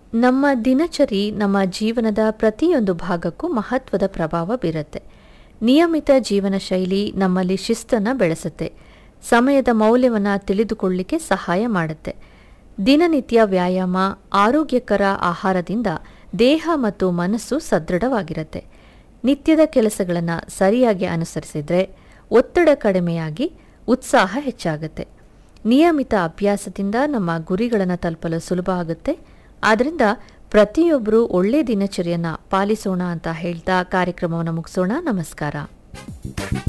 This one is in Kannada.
ನಮ್ಮ ದಿನಚರಿ ನಮ್ಮ ಜೀವನದ ಪ್ರತಿಯೊಂದು ಭಾಗಕ್ಕೂ ಮಹತ್ವದ ಪ್ರಭಾವ ಬೀರುತ್ತೆ ನಿಯಮಿತ ಜೀವನ ಶೈಲಿ ನಮ್ಮಲ್ಲಿ ಶಿಸ್ತನ್ನು ಬೆಳೆಸುತ್ತೆ ಸಮಯದ ಮೌಲ್ಯವನ್ನು ತಿಳಿದುಕೊಳ್ಳಲಿಕ್ಕೆ ಸಹಾಯ ಮಾಡುತ್ತೆ ದಿನನಿತ್ಯ ವ್ಯಾಯಾಮ ಆರೋಗ್ಯಕರ ಆಹಾರದಿಂದ ದೇಹ ಮತ್ತು ಮನಸ್ಸು ಸದೃಢವಾಗಿರುತ್ತೆ ನಿತ್ಯದ ಕೆಲಸಗಳನ್ನು ಸರಿಯಾಗಿ ಅನುಸರಿಸಿದ್ರೆ ಒತ್ತಡ ಕಡಿಮೆಯಾಗಿ ಉತ್ಸಾಹ ಹೆಚ್ಚಾಗುತ್ತೆ ನಿಯಮಿತ ಅಭ್ಯಾಸದಿಂದ ನಮ್ಮ ಗುರಿಗಳನ್ನು ತಲುಪಲು ಸುಲಭ ಆಗುತ್ತೆ ಆದ್ದರಿಂದ ಪ್ರತಿಯೊಬ್ಬರೂ ಒಳ್ಳೆ ದಿನಚರಿಯನ್ನು ಪಾಲಿಸೋಣ ಅಂತ ಹೇಳ್ತಾ ಕಾರ್ಯಕ್ರಮವನ್ನು ಮುಗಿಸೋಣ ನಮಸ್ಕಾರ